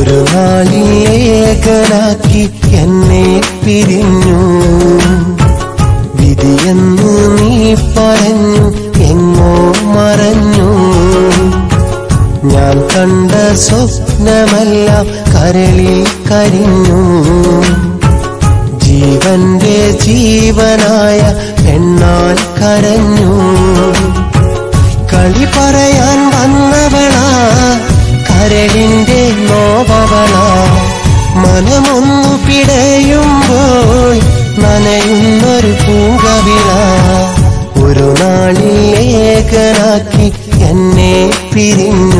ഒരു നാളിൽ ഏകനാക്കി എന്നെ പിരിഞ്ഞു വിധിയെന്ന് നീ പറഞ്ഞു എങ്ങോ മറഞ്ഞു ഞാൻ കണ്ട സ്വപ്നമെല്ലാം കരളിൽ കരിഞ്ഞു ജീവന്റെ ജീവനായ പെണ്ണാൽ കരഞ്ഞു കളി പറയാൻ വന്നവളാ കരളിന്റെ നോവവളാ മനമൊന്നു പിടയുമ്പോൾ നനയുന്നൊരു പൂങ്കവിള ഒരു നാളിൽ ഏകനാക്കി എന്നെ പിരിഞ്ഞു